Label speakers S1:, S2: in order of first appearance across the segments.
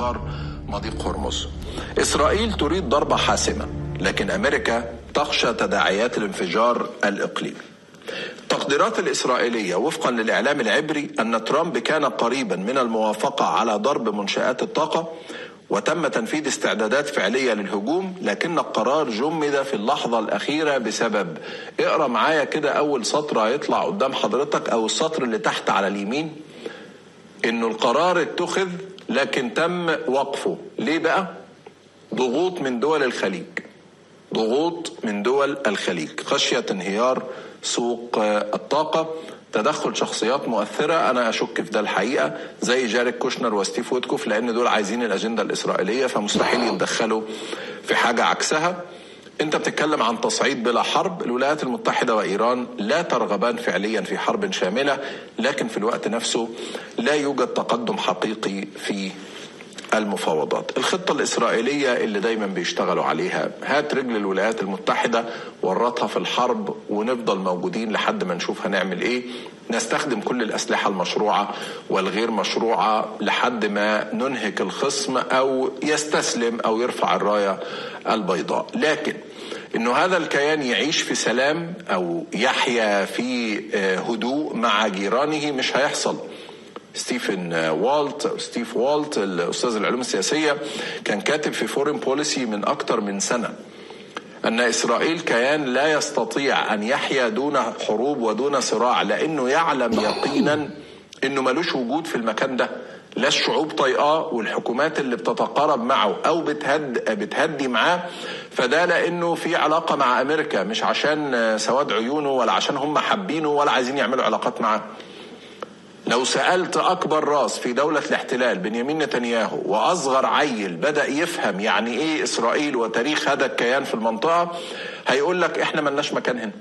S1: انحصار مضيق هرمز إسرائيل تريد ضربة حاسمة لكن أمريكا تخشى تداعيات الانفجار الإقليمي التقديرات الإسرائيلية وفقا للإعلام العبري أن ترامب كان قريبا من الموافقة على ضرب منشآت الطاقة وتم تنفيذ استعدادات فعلية للهجوم لكن القرار جمد في اللحظة الأخيرة بسبب اقرأ معايا كده أول سطر هيطلع قدام حضرتك أو السطر اللي تحت على اليمين إنه القرار اتخذ لكن تم وقفه ليه بقى ضغوط من دول الخليج ضغوط من دول الخليج خشية انهيار سوق الطاقة تدخل شخصيات مؤثرة أنا أشك في ده الحقيقة زي جاريك كوشنر وستيف ويتكوف لأن دول عايزين الأجندة الإسرائيلية فمستحيل يتدخلوا في حاجة عكسها أنت بتتكلم عن تصعيد بلا حرب الولايات المتحدة وإيران لا ترغبان فعليا في حرب شاملة لكن في الوقت نفسه لا يوجد تقدم حقيقي في المفاوضات الخطة الإسرائيلية اللي دايما بيشتغلوا عليها هات رجل الولايات المتحدة ورطها في الحرب ونفضل موجودين لحد ما نشوف هنعمل ايه نستخدم كل الأسلحة المشروعة والغير مشروعة لحد ما ننهك الخصم أو يستسلم أو يرفع الراية البيضاء لكن انه هذا الكيان يعيش في سلام او يحيا في هدوء مع جيرانه مش هيحصل ستيفن والت أو ستيف والت الأستاذ العلوم السياسية كان كاتب في فورين بوليسي من أكثر من سنة أن إسرائيل كيان لا يستطيع أن يحيا دون حروب ودون صراع لأنه يعلم يقينا أنه ملوش وجود في المكان ده لا الشعوب طيقاه والحكومات اللي بتتقارب معه او بتهد بتهدي معاه فده لانه في علاقه مع امريكا مش عشان سواد عيونه ولا عشان هم حابينه ولا عايزين يعملوا علاقات معاه لو سألت أكبر راس في دولة الاحتلال بنيامين نتنياهو وأصغر عيل بدأ يفهم يعني إيه إسرائيل وتاريخ هذا الكيان في المنطقة هيقول لك إحنا ملناش مكان هنا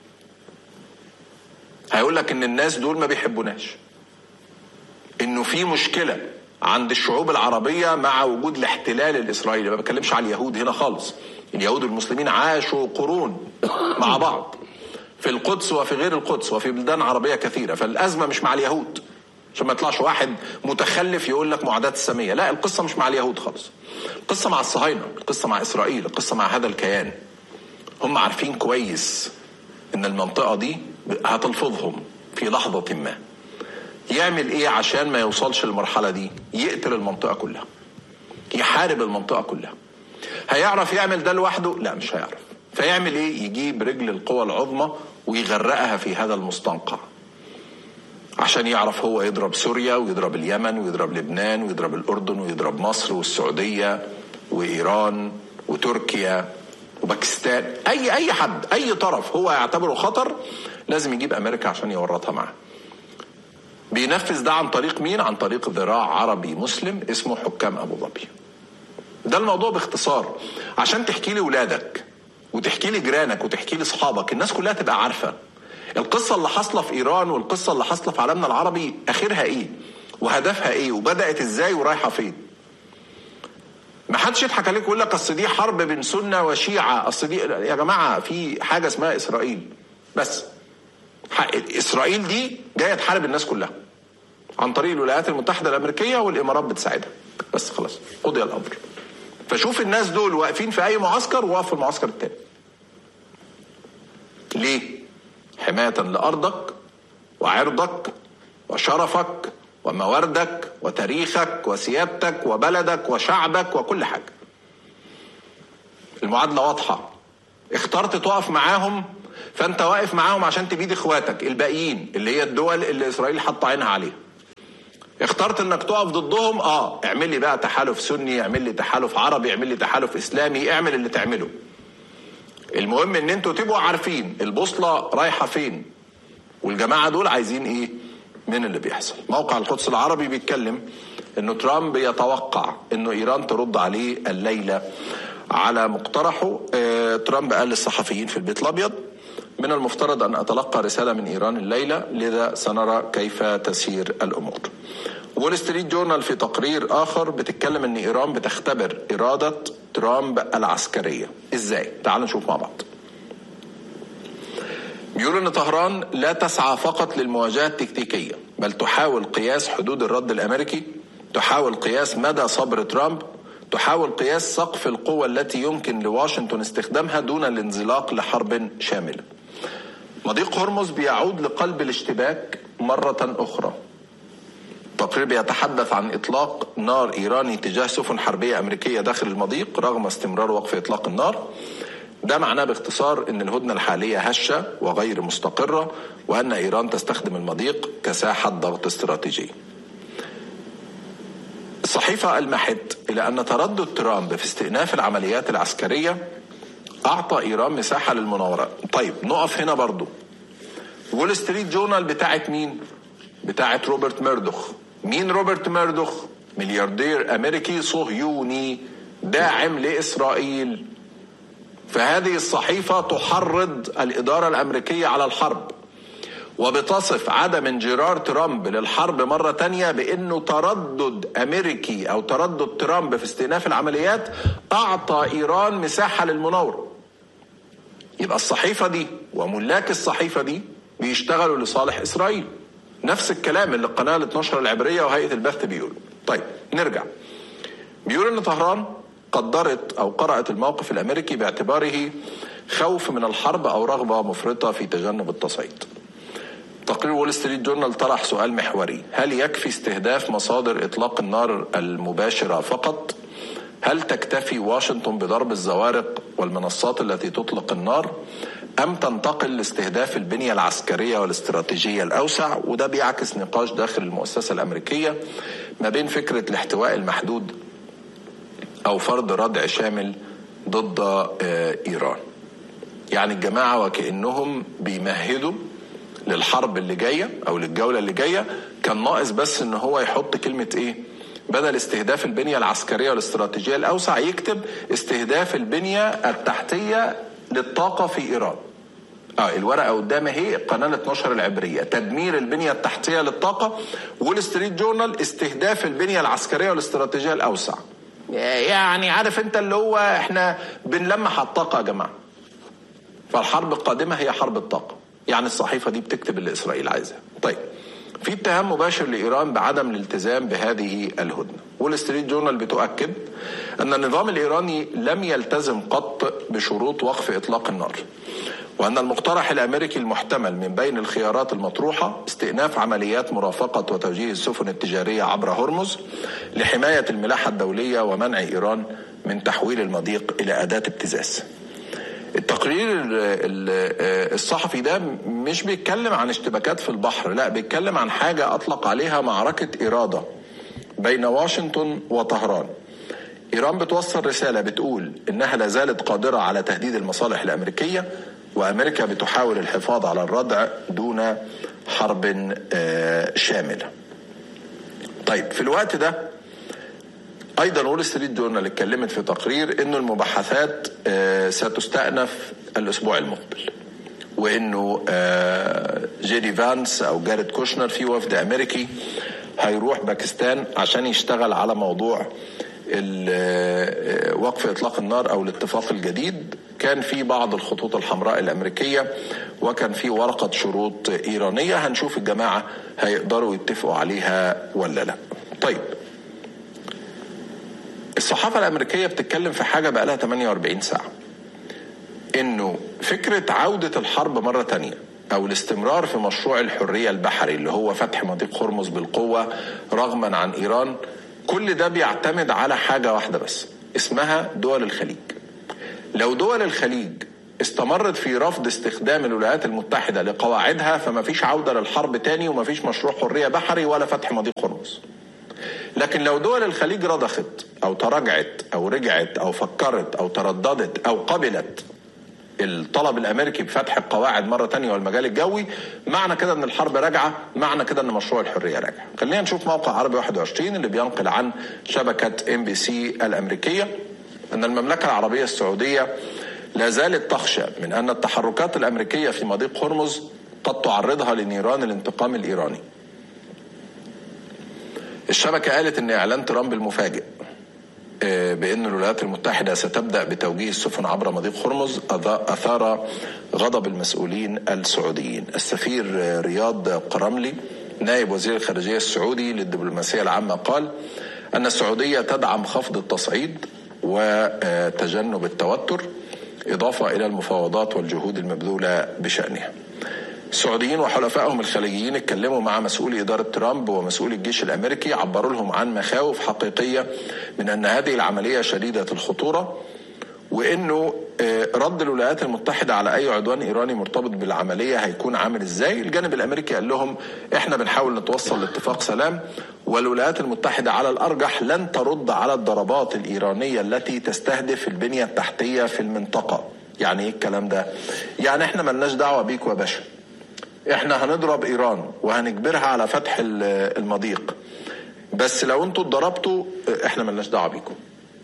S1: هيقول لك إن الناس دول ما بيحبوناش إنه في مشكلة عند الشعوب العربية مع وجود الاحتلال الإسرائيلي ما بتكلمش على اليهود هنا خالص اليهود والمسلمين عاشوا قرون مع بعض في القدس وفي غير القدس وفي بلدان عربية كثيرة فالأزمة مش مع اليهود عشان ما يطلعش واحد متخلف يقول لك معاداة السامية لا القصة مش مع اليهود خالص القصة مع الصهاينة القصة مع إسرائيل القصة مع هذا الكيان هم عارفين كويس ان المنطقة دي هتلفظهم في لحظة ما يعمل ايه عشان ما يوصلش للمرحلة دي يقتل المنطقة كلها يحارب المنطقة كلها هيعرف يعمل ده لوحده لا مش هيعرف فيعمل ايه يجيب رجل القوى العظمى ويغرقها في هذا المستنقع عشان يعرف هو يضرب سوريا ويضرب اليمن ويضرب لبنان ويضرب الاردن ويضرب مصر والسعوديه وايران وتركيا وباكستان اي اي حد اي طرف هو يعتبره خطر لازم يجيب امريكا عشان يورطها معاه بينفذ ده عن طريق مين عن طريق ذراع عربي مسلم اسمه حكام ابو ظبي ده الموضوع باختصار عشان تحكي لي ولادك وتحكي لي جيرانك وتحكي لي اصحابك الناس كلها تبقى عارفه القصه اللي حاصله في ايران والقصه اللي حاصله في عالمنا العربي اخرها ايه وهدفها ايه وبدات ازاي ورايحه فين ما حدش يضحك عليك ويقول لك اصل دي حرب بين سنه وشيعه اصل دي يا جماعه في حاجه اسمها اسرائيل بس اسرائيل دي جايه تحارب الناس كلها عن طريق الولايات المتحده الامريكيه والامارات بتساعدها بس خلاص قضي الامر فشوف الناس دول واقفين في اي معسكر وقف في المعسكر التاني ليه حماية لأرضك وعرضك وشرفك ومواردك وتاريخك وسيادتك وبلدك وشعبك وكل حاجة المعادلة واضحة اخترت تقف معاهم فانت واقف معاهم عشان تبيد اخواتك الباقيين اللي هي الدول اللي اسرائيل حاطه عينها عليها اخترت انك تقف ضدهم اه اعمل لي بقى تحالف سني اعمل لي تحالف عربي اعمل لي تحالف اسلامي اعمل اللي تعمله المهم ان انتوا تبقوا عارفين البوصله رايحه فين والجماعه دول عايزين ايه من اللي بيحصل موقع القدس العربي بيتكلم انه ترامب يتوقع انه ايران ترد عليه الليله على مقترحه اه ترامب قال للصحفيين في البيت الابيض من المفترض ان اتلقى رساله من ايران الليله لذا سنرى كيف تسير الامور وول ستريت جورنال في تقرير اخر بتتكلم ان ايران بتختبر اراده ترامب العسكريه ازاي تعالوا نشوف مع بعض بيقول ان طهران لا تسعى فقط للمواجهه التكتيكيه بل تحاول قياس حدود الرد الامريكي تحاول قياس مدى صبر ترامب تحاول قياس سقف القوة التي يمكن لواشنطن استخدامها دون الانزلاق لحرب شاملة مضيق هرمز بيعود لقلب الاشتباك مرة أخرى التقرير بيتحدث عن إطلاق نار إيراني تجاه سفن حربية أمريكية داخل المضيق رغم استمرار وقف إطلاق النار ده معناه باختصار ان الهدنه الحاليه هشه وغير مستقره وان ايران تستخدم المضيق كساحه ضغط استراتيجي. الصحيفه المحت الى ان تردد ترامب في استئناف العمليات العسكريه اعطى ايران مساحه للمناوره. طيب نقف هنا برضو. وول ستريت جورنال بتاعت مين؟ بتاعت روبرت ميردوخ. مين روبرت ميردوخ؟ ملياردير امريكي صهيوني داعم لاسرائيل فهذه الصحيفة تحرض الإدارة الأمريكية على الحرب وبتصف عدم انجرار ترامب للحرب مرة تانية بأنه تردد أمريكي أو تردد ترامب في استئناف العمليات أعطى إيران مساحة للمناورة يبقى الصحيفة دي وملاك الصحيفة دي بيشتغلوا لصالح إسرائيل نفس الكلام اللي القناة ال 12 العبرية وهيئة البث بيقولوا طيب نرجع بيقول ان طهران قدرت او قرأت الموقف الامريكي باعتباره خوف من الحرب او رغبة مفرطة في تجنب التصعيد. تقرير وول ستريت جورنال طرح سؤال محوري، هل يكفي استهداف مصادر اطلاق النار المباشرة فقط؟ هل تكتفي واشنطن بضرب الزوارق والمنصات التي تطلق النار؟ أم تنتقل لاستهداف البنية العسكرية والاستراتيجية الأوسع وده بيعكس نقاش داخل المؤسسة الأمريكية ما بين فكرة الاحتواء المحدود أو فرض ردع شامل ضد إيران يعني الجماعة وكأنهم بيمهدوا للحرب اللي جاية أو للجولة اللي جاية كان ناقص بس إن هو يحط كلمة إيه بدل استهداف البنية العسكرية والاستراتيجية الأوسع يكتب استهداف البنية التحتية للطاقة في إيران اه الورقه قدامي اهي القناه 12 العبريه تدمير البنيه التحتيه للطاقه وول ستريت جورنال استهداف البنيه العسكريه والاستراتيجيه الاوسع يعني عارف انت اللي هو احنا بنلمح على الطاقه يا جماعه فالحرب القادمه هي حرب الطاقه يعني الصحيفه دي بتكتب اللي اسرائيل عايزاه طيب في اتهام مباشر لايران بعدم الالتزام بهذه الهدنه وول ستريت جورنال بتؤكد ان النظام الايراني لم يلتزم قط بشروط وقف اطلاق النار وأن المقترح الأمريكي المحتمل من بين الخيارات المطروحة استئناف عمليات مرافقة وتوجيه السفن التجارية عبر هرمز لحماية الملاحة الدولية ومنع إيران من تحويل المضيق إلى أداة ابتزاز التقرير الصحفي ده مش بيتكلم عن اشتباكات في البحر لا بيتكلم عن حاجة أطلق عليها معركة إرادة بين واشنطن وطهران إيران بتوصل رسالة بتقول إنها لا زالت قادرة على تهديد المصالح الأمريكية وامريكا بتحاول الحفاظ على الردع دون حرب شامله. طيب في الوقت ده ايضا وول ستريت جورنال اتكلمت في تقرير انه المباحثات ستستأنف الاسبوع المقبل. وانه جيدي فانس او جاريد كوشنر في وفد امريكي هيروح باكستان عشان يشتغل على موضوع وقف اطلاق النار او الاتفاق الجديد كان في بعض الخطوط الحمراء الامريكيه وكان في ورقه شروط ايرانيه هنشوف الجماعه هيقدروا يتفقوا عليها ولا لا. طيب الصحافه الامريكيه بتتكلم في حاجه بقى لها 48 ساعه. انه فكره عوده الحرب مره تانية او الاستمرار في مشروع الحريه البحري اللي هو فتح مضيق هرمز بالقوه رغما عن ايران كل ده بيعتمد على حاجه واحده بس اسمها دول الخليج. لو دول الخليج استمرت في رفض استخدام الولايات المتحدة لقواعدها فما فيش عودة للحرب تاني وما فيش مشروع حرية بحري ولا فتح مضيق هرمز لكن لو دول الخليج رضخت أو تراجعت أو رجعت أو فكرت أو ترددت أو قبلت الطلب الامريكي بفتح القواعد مره تانية والمجال الجوي معنى كده ان الحرب راجعه معنى كده ان مشروع الحريه راجع خلينا نشوف موقع عربي 21 اللي بينقل عن شبكه ام بي سي الامريكيه ان المملكه العربيه السعوديه لا زالت تخشى من ان التحركات الامريكيه في مضيق هرمز قد تعرضها لنيران الانتقام الايراني. الشبكه قالت ان اعلان ترامب المفاجئ بان الولايات المتحده ستبدا بتوجيه السفن عبر مضيق هرمز اثار غضب المسؤولين السعوديين. السفير رياض قرملي نائب وزير الخارجية السعودي للدبلوماسية العامة قال أن السعودية تدعم خفض التصعيد وتجنب التوتر إضافة إلى المفاوضات والجهود المبذولة بشأنها السعوديين وحلفائهم الخليجيين اتكلموا مع مسؤولي إدارة ترامب ومسؤولي الجيش الأمريكي عبروا لهم عن مخاوف حقيقية من أن هذه العملية شديدة الخطورة وانه رد الولايات المتحده على اي عدوان ايراني مرتبط بالعمليه هيكون عامل ازاي؟ الجانب الامريكي قال لهم احنا بنحاول نتوصل لاتفاق سلام والولايات المتحده على الارجح لن ترد على الضربات الايرانيه التي تستهدف البنيه التحتيه في المنطقه. يعني ايه الكلام ده؟ يعني احنا ملناش دعوه بيك يا باشا. احنا هنضرب ايران وهنجبرها على فتح المضيق. بس لو انتوا اتضربتوا احنا ملناش دعوه بيكم.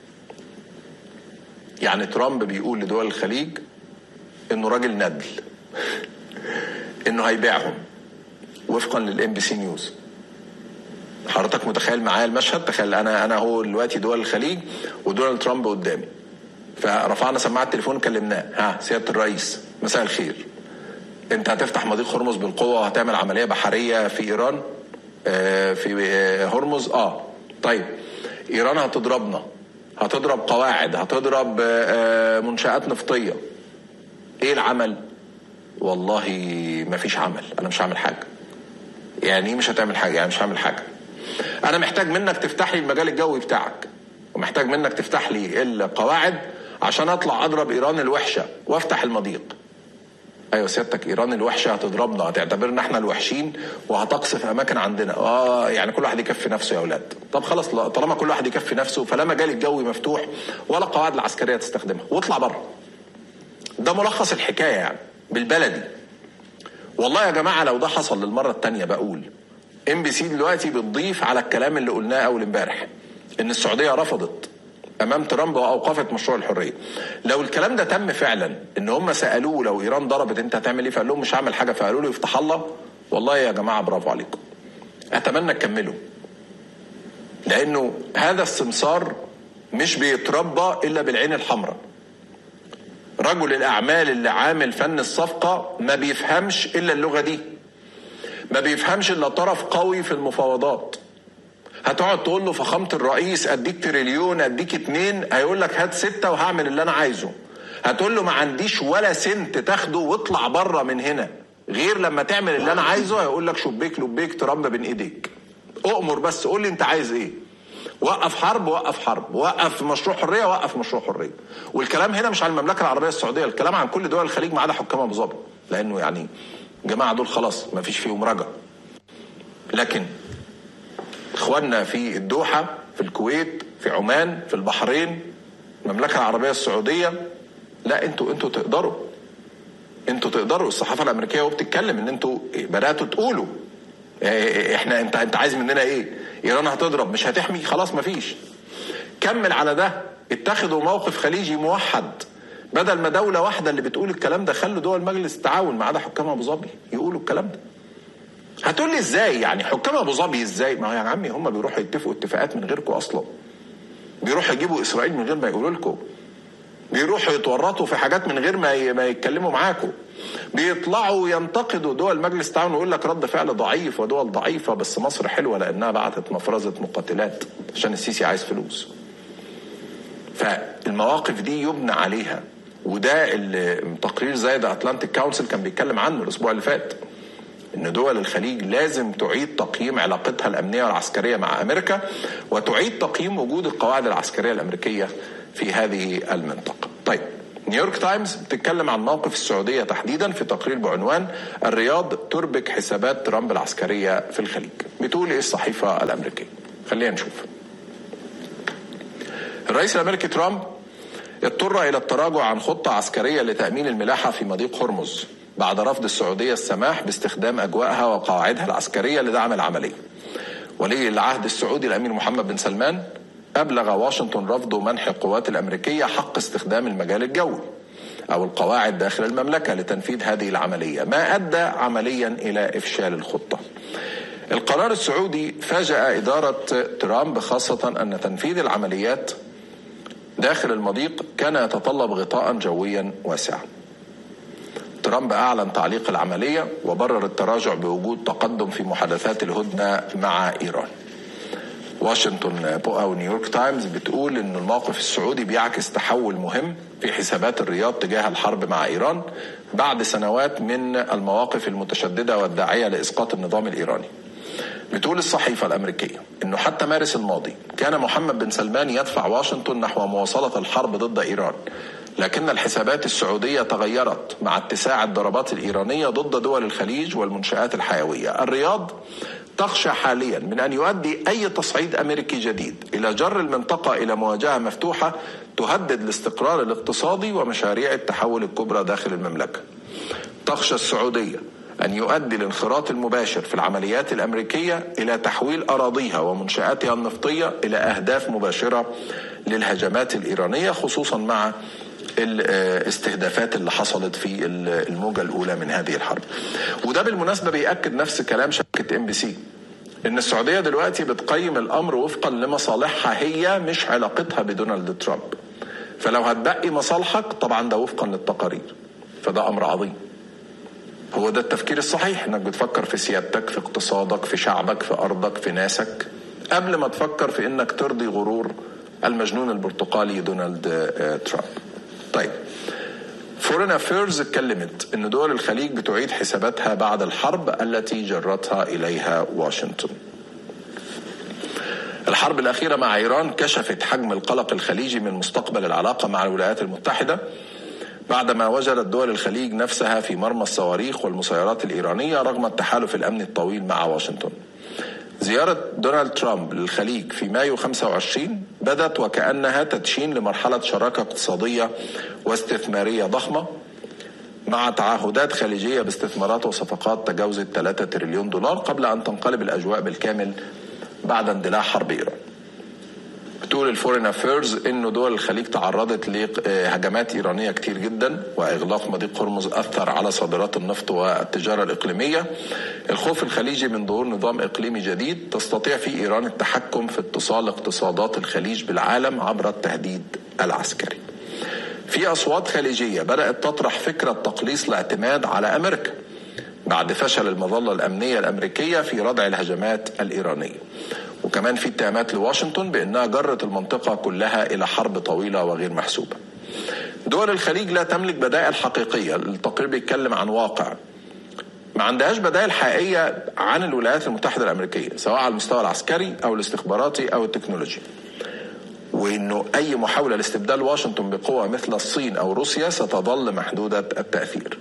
S1: يعني ترامب بيقول لدول الخليج انه راجل ندل انه هيبيعهم وفقا للام بي سي نيوز حضرتك متخيل معايا المشهد تخيل انا انا هو دلوقتي دول الخليج ودونالد ترامب قدامي فرفعنا سماعه التليفون كلمناه ها سياده الرئيس مساء الخير انت هتفتح مضيق هرمز بالقوه وهتعمل عمليه بحريه في ايران آه في هرمز اه طيب ايران هتضربنا هتضرب قواعد هتضرب منشآت نفطية ايه العمل والله ما فيش عمل انا مش هعمل حاجة يعني ايه مش هتعمل حاجة يعني مش هعمل حاجة انا محتاج منك تفتح لي المجال الجوي بتاعك ومحتاج منك تفتح لي القواعد عشان اطلع اضرب ايران الوحشة وافتح المضيق ايوه سيادتك ايران الوحشه هتضربنا هتعتبرنا احنا الوحشين وهتقصف اماكن عندنا اه يعني كل واحد يكفي نفسه يا اولاد طب خلاص طالما كل واحد يكفي نفسه فلا مجال الجوي مفتوح ولا القواعد العسكريه تستخدمها واطلع بره ده ملخص الحكايه يعني بالبلدي والله يا جماعه لو ده حصل للمره الثانيه بقول ام بي سي دلوقتي بتضيف على الكلام اللي قلناه اول امبارح ان السعوديه رفضت امام ترامب واوقفت مشروع الحريه لو الكلام ده تم فعلا ان هم سالوه لو ايران ضربت انت هتعمل ايه فقال لهم مش هعمل حاجه فقالوا له يفتح الله والله يا جماعه برافو عليكم اتمنى تكملوا لانه هذا السمسار مش بيتربى الا بالعين الحمراء رجل الاعمال اللي عامل فن الصفقه ما بيفهمش الا اللغه دي ما بيفهمش الا طرف قوي في المفاوضات هتقعد تقول له فخامة الرئيس اديك تريليون اديك اتنين هيقول لك هات ستة وهعمل اللي انا عايزه هتقول له ما عنديش ولا سنت تاخده واطلع بره من هنا غير لما تعمل اللي انا عايزه هيقول لك شبيك لبيك ترمب بين ايديك اؤمر بس قول لي انت عايز ايه وقف حرب وقف حرب وقف مشروع حريه وقف مشروع حريه والكلام هنا مش عن المملكه العربيه السعوديه الكلام عن كل دول الخليج ما عدا حكام ابو ظبي لانه يعني جماعه دول خلاص ما فيش فيهم رجع لكن اخواننا في الدوحة في الكويت في عمان في البحرين المملكة العربية السعودية لا انتوا انتوا تقدروا انتوا تقدروا الصحافة الامريكية وبتتكلم ان انتوا بدأتوا تقولوا احنا انت انت عايز مننا ايه ايران هتضرب مش هتحمي خلاص مفيش كمل على ده اتخذوا موقف خليجي موحد بدل ما دولة واحدة اللي بتقول الكلام ده خلوا دول مجلس التعاون ما عدا حكام ابو ظبي يقولوا الكلام ده هتقول لي ازاي يعني حكام ابو ظبي ازاي ما هو يا عمي هم بيروحوا يتفقوا اتفاقات من غيركم اصلا بيروحوا يجيبوا اسرائيل من غير ما يقولوا لكم بيروحوا يتورطوا في حاجات من غير ما ما يتكلموا معاكم بيطلعوا ينتقدوا دول مجلس التعاون ويقول لك رد فعل ضعيف ودول ضعيفه بس مصر حلوه لانها بعتت مفرزه مقاتلات عشان السيسي عايز فلوس فالمواقف دي يبنى عليها وده اللي تقرير زي ده اتلانتيك كونسل كان بيتكلم عنه الاسبوع اللي فات ان دول الخليج لازم تعيد تقييم علاقتها الامنيه والعسكريه مع امريكا وتعيد تقييم وجود القواعد العسكريه الامريكيه في هذه المنطقه. طيب نيويورك تايمز بتتكلم عن موقف السعوديه تحديدا في تقرير بعنوان الرياض تربك حسابات ترامب العسكريه في الخليج. بتقول ايه الصحيفه الامريكيه؟ خلينا نشوف. الرئيس الامريكي ترامب اضطر الى التراجع عن خطه عسكريه لتامين الملاحه في مضيق هرمز بعد رفض السعودية السماح باستخدام أجواءها وقواعدها العسكرية لدعم العملية ولي العهد السعودي الأمير محمد بن سلمان أبلغ واشنطن رفض منح القوات الأمريكية حق استخدام المجال الجوي أو القواعد داخل المملكة لتنفيذ هذه العملية ما أدى عمليا إلى إفشال الخطة القرار السعودي فاجأ إدارة ترامب خاصة أن تنفيذ العمليات داخل المضيق كان يتطلب غطاء جويا واسعا ترامب أعلن تعليق العملية وبرر التراجع بوجود تقدم في محادثات الهدنة مع إيران واشنطن أو نيويورك تايمز بتقول أن الموقف السعودي بيعكس تحول مهم في حسابات الرياض تجاه الحرب مع إيران بعد سنوات من المواقف المتشددة والداعية لإسقاط النظام الإيراني بتقول الصحيفة الأمريكية أنه حتى مارس الماضي كان محمد بن سلمان يدفع واشنطن نحو مواصلة الحرب ضد إيران لكن الحسابات السعودية تغيرت مع اتساع الضربات الإيرانية ضد دول الخليج والمنشآت الحيوية الرياض تخشى حاليا من أن يؤدي أي تصعيد أمريكي جديد إلى جر المنطقة إلى مواجهة مفتوحة تهدد الاستقرار الاقتصادي ومشاريع التحول الكبرى داخل المملكة تخشى السعودية أن يؤدي الانخراط المباشر في العمليات الأمريكية إلى تحويل أراضيها ومنشآتها النفطية إلى أهداف مباشرة للهجمات الإيرانية خصوصا مع الاستهدافات اللي حصلت في الموجة الأولى من هذه الحرب وده بالمناسبة بيأكد نفس كلام شركة ام بي سي ان السعودية دلوقتي بتقيم الامر وفقا لمصالحها هي مش علاقتها بدونالد ترامب فلو هتبقي مصالحك طبعا ده وفقا للتقارير فده امر عظيم هو ده التفكير الصحيح انك بتفكر في سيادتك في اقتصادك في شعبك في ارضك في ناسك قبل ما تفكر في انك ترضي غرور المجنون البرتقالي دونالد ترامب طيب فورين افيرز اتكلمت ان دول الخليج بتعيد حساباتها بعد الحرب التي جرتها اليها واشنطن الحرب الأخيرة مع إيران كشفت حجم القلق الخليجي من مستقبل العلاقة مع الولايات المتحدة بعدما وجدت دول الخليج نفسها في مرمى الصواريخ والمسيرات الإيرانية رغم التحالف الأمني الطويل مع واشنطن زيارة دونالد ترامب للخليج في مايو 25 بدت وكأنها تدشين لمرحلة شراكة اقتصادية واستثمارية ضخمة مع تعهدات خليجية باستثمارات وصفقات تجاوزت 3 تريليون دولار قبل أن تنقلب الأجواء بالكامل بعد اندلاع حرب إيران بتقول الفورين افيرز انه دول الخليج تعرضت لهجمات ايرانيه كتير جدا واغلاق مضيق هرمز اثر على صادرات النفط والتجاره الاقليميه الخوف الخليجي من ظهور نظام اقليمي جديد تستطيع فيه ايران التحكم في اتصال اقتصادات الخليج بالعالم عبر التهديد العسكري في اصوات خليجيه بدات تطرح فكره تقليص الاعتماد على امريكا بعد فشل المظله الامنيه الامريكيه في ردع الهجمات الايرانيه وكمان في اتهامات لواشنطن بانها جرت المنطقه كلها الى حرب طويله وغير محسوبه. دول الخليج لا تملك بدائل حقيقيه، التقرير بيتكلم عن واقع. ما عندهاش بدائل حقيقيه عن الولايات المتحده الامريكيه سواء على المستوى العسكري او الاستخباراتي او التكنولوجي. وانه اي محاوله لاستبدال واشنطن بقوه مثل الصين او روسيا ستظل محدوده التاثير.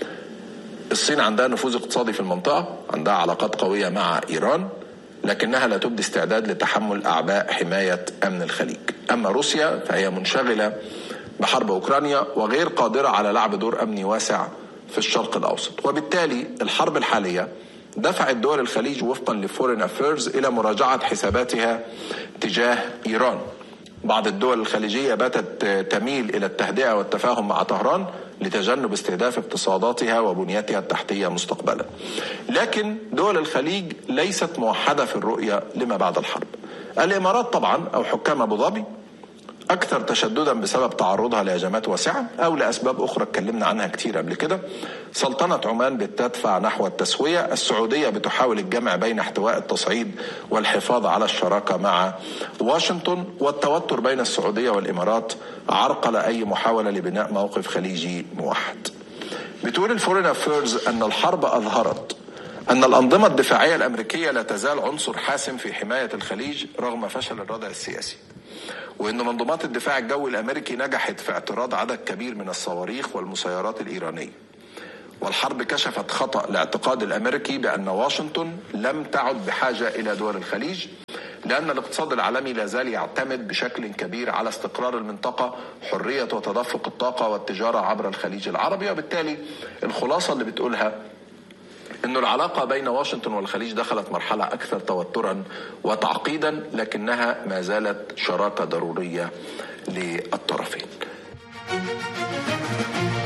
S1: الصين عندها نفوذ اقتصادي في المنطقه، عندها علاقات قويه مع ايران، لكنها لا تبدي استعداد لتحمل اعباء حمايه امن الخليج. اما روسيا فهي منشغله بحرب اوكرانيا وغير قادره على لعب دور امني واسع في الشرق الاوسط، وبالتالي الحرب الحاليه دفعت دول الخليج وفقا لفورين افيرز الى مراجعه حساباتها تجاه ايران. بعض الدول الخليجيه باتت تميل الى التهدئه والتفاهم مع طهران لتجنب استهداف اقتصاداتها وبنيتها التحتيه مستقبلا. لكن دول الخليج ليست موحده في الرؤيه لما بعد الحرب. الامارات طبعا او حكام ابو ظبي اكثر تشددا بسبب تعرضها لهجمات واسعه او لاسباب اخرى اتكلمنا عنها كتير قبل كده. سلطنه عمان بتدفع نحو التسويه، السعوديه بتحاول الجمع بين احتواء التصعيد والحفاظ على الشراكه مع واشنطن والتوتر بين السعوديه والامارات عرقل اي محاوله لبناء موقف خليجي موحد. بتقول الفورين افيرز ان الحرب اظهرت أن الأنظمة الدفاعية الأمريكية لا تزال عنصر حاسم في حماية الخليج رغم فشل الردع السياسي. وأن منظومات الدفاع الجوي الأمريكي نجحت في اعتراض عدد كبير من الصواريخ والمسيرات الإيرانية. والحرب كشفت خطأ الاعتقاد الأمريكي بأن واشنطن لم تعد بحاجة إلى دول الخليج لأن الاقتصاد العالمي لا زال يعتمد بشكل كبير على استقرار المنطقة حرية وتدفق الطاقة والتجارة عبر الخليج العربي وبالتالي الخلاصة اللي بتقولها أن العلاقة بين واشنطن والخليج دخلت مرحلة أكثر توترا وتعقيدا لكنها ما زالت شراكة ضرورية للطرفين